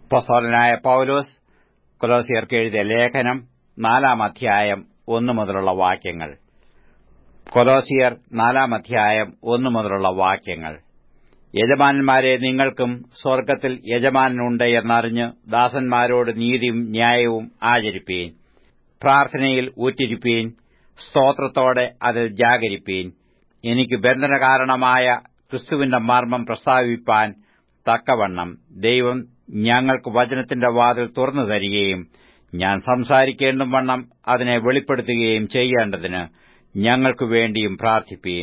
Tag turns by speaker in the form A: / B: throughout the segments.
A: അപ്പോസ്തലനായ പൗലോസ് കൊലോസിയർക്ക് എഴുതിയ ലേഖനം നാലാം അധ്യായം ഒന്നു മുതലുള്ള വാക്യങ്ങൾ കൊലോസിയർ നാലാം അധ്യായം ഒന്നു മുതലുള്ള വാക്യങ്ങൾ യജമാനന്മാരെ നിങ്ങൾക്കും സ്വർഗ്ഗത്തിൽ യജമാനുണ്ട് എന്നറിഞ്ഞ് ദാസന്മാരോട് നീതിയും ന്യായവും ആചരിപ്പീൻ പ്രാർത്ഥനയിൽ ഊറ്റിരിപ്പീൻ സ്തോത്രത്തോടെ അതിൽ ജാഗരിപ്പീൻ എനിക്ക് ബന്ധനകാരണമായ ക്രിസ്തുവിന്റെ മർമ്മം പ്രസ്താവിപ്പാൻ തക്കവണ്ണം ദൈവം ഞങ്ങൾക്ക് വചനത്തിന്റെ വാതിൽ തുറന്നു തരികയും ഞാൻ സംസാരിക്കേണ്ടും വണ്ണം അതിനെ വെളിപ്പെടുത്തുകയും ചെയ്യേണ്ടതിന് ഞങ്ങൾക്കു വേണ്ടിയും പ്രാർത്ഥിപ്പീൻ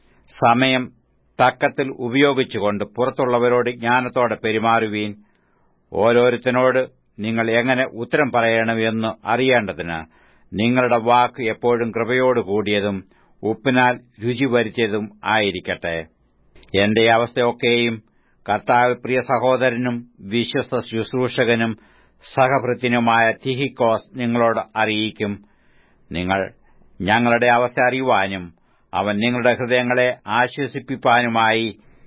A: സമയം തക്കത്തിൽ ഉപയോഗിച്ചുകൊണ്ട് പുറത്തുള്ളവരോട് ജ്ഞാനത്തോടെ പെരുമാറുവീൻ ഓരോരുത്തനോട് നിങ്ങൾ എങ്ങനെ ഉത്തരം പറയണമെന്ന് അറിയേണ്ടതിന് നിങ്ങളുടെ വാക്ക് എപ്പോഴും കൃപയോടുകൂടിയതും ഉപ്പിനാൽ രുചി വരുത്തിയതും ആയിരിക്കട്ടെ എന്റെ അവസ്ഥയൊക്കെയും കർത്താവ് പ്രിയ സഹോദരനും വിശ്വസ്ത ശുശ്രൂഷകനും സഹഭൃത്യനുമായ തിഹിക്കോസ് നിങ്ങളോട് അറിയിക്കും നിങ്ങൾ ഞങ്ങളുടെ അവസ്ഥ അറിയുവാനും അവൻ നിങ്ങളുടെ ഹൃദയങ്ങളെ ആശ്വസിപ്പിപ്പാനുമായി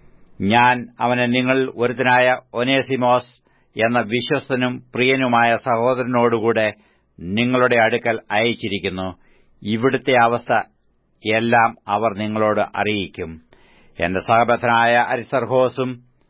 A: ഞാൻ അവനെ നിങ്ങൾ ഒരുത്തനായ ഒനേസിമോസ് എന്ന വിശ്വസ്തനും പ്രിയനുമായ സഹോദരനോടുകൂടെ നിങ്ങളുടെ അടുക്കൽ അയച്ചിരിക്കുന്നു ഇവിടുത്തെ അവസ്ഥ എല്ലാം അവർ നിങ്ങളോട് അറിയിക്കും എന്റെ സഹബദ്ധനായ അരിസർഹോസും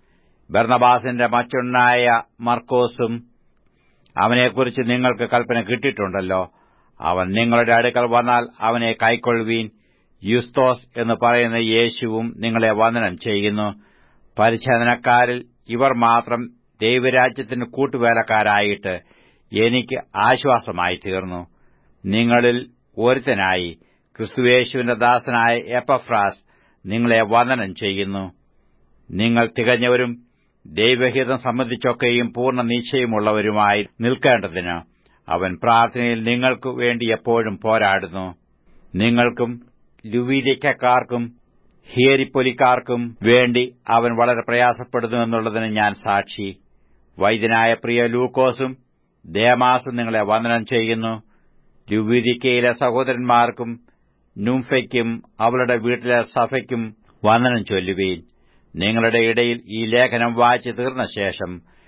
A: ബർണബാസിന്റെ മറ്റൊന്നായ മർക്കോസും അവനെക്കുറിച്ച് നിങ്ങൾക്ക് കൽപ്പന കിട്ടിയിട്ടുണ്ടല്ലോ അവൻ നിങ്ങളുടെ അടുക്കൽ വന്നാൽ അവനെ കൈക്കൊള്ളുവീൻ യുസ്തോസ് എന്ന് പറയുന്ന യേശുവും നിങ്ങളെ വന്ദനം ചെയ്യുന്നു പരിച്ഛേദനക്കാരിൽ ഇവർ മാത്രം ദൈവരാജ്യത്തിന് കൂട്ടുവേലക്കാരായിട്ട് എനിക്ക് ആശ്വാസമായി തീർന്നു നിങ്ങളിൽ ഒരുത്തനായി ക്രിസ്തുവേശുവിന്റെ ദാസനായ എപ്പഫ്രാസ് നിങ്ങളെ വന്ദനം ചെയ്യുന്നു നിങ്ങൾ തികഞ്ഞവരും ദൈവഹിതം സംബന്ധിച്ചൊക്കെയും പൂർണ്ണ നിശ്ചയമുള്ളവരുമായി നിൽക്കേണ്ടതിന് അവൻ പ്രാർത്ഥനയിൽ നിങ്ങൾക്കു വേണ്ടി എപ്പോഴും പോരാടുന്നു നിങ്ങൾക്കും ലുവീരിക്കക്കാർക്കും ഹിയരിപ്പൊലിക്കാർക്കും വേണ്ടി അവൻ വളരെ പ്രയാസപ്പെടുന്നു എന്നുള്ളതിന് ഞാൻ സാക്ഷി വൈദ്യനായ പ്രിയ ലൂക്കോസും ദേമാസും നിങ്ങളെ വന്ദനം ചെയ്യുന്നു ലുവീരിക്കയിലെ സഹോദരന്മാർക്കും നുംഫയ്ക്കും അവളുടെ വീട്ടിലെ സഭയ്ക്കും വന്ദനം ചൊല്ലുവീൻ നിങ്ങളുടെ ഇടയിൽ ഈ ലേഖനം വായിച്ചു തീർന്ന ശേഷം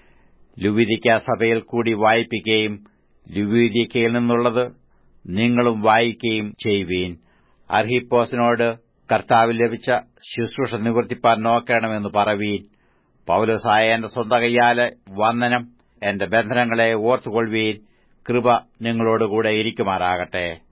A: ലുവീരിക്ക സഭയിൽ കൂടി വായിപ്പിക്കുകയും ലുവീരിക്കയിൽ നിന്നുള്ളത് നിങ്ങളും വായിക്കുകയും ചെയ്യുവീൻ അർഹിപ്പോസിനോട് കർത്താവിൽ ലഭിച്ച ശുശ്രൂഷ നിവർത്തിപ്പാൻ നോക്കണമെന്ന് പറവീൻ പൌലസായ എന്റെ സ്വന്തം കയ്യാലെ വന്ദനം എന്റെ ബന്ധനങ്ങളെ ഓർത്തുകൊള്ളുവീൻ കൃപ നിങ്ങളോടുകൂടെ ഇരിക്കുമാറാകട്ടെ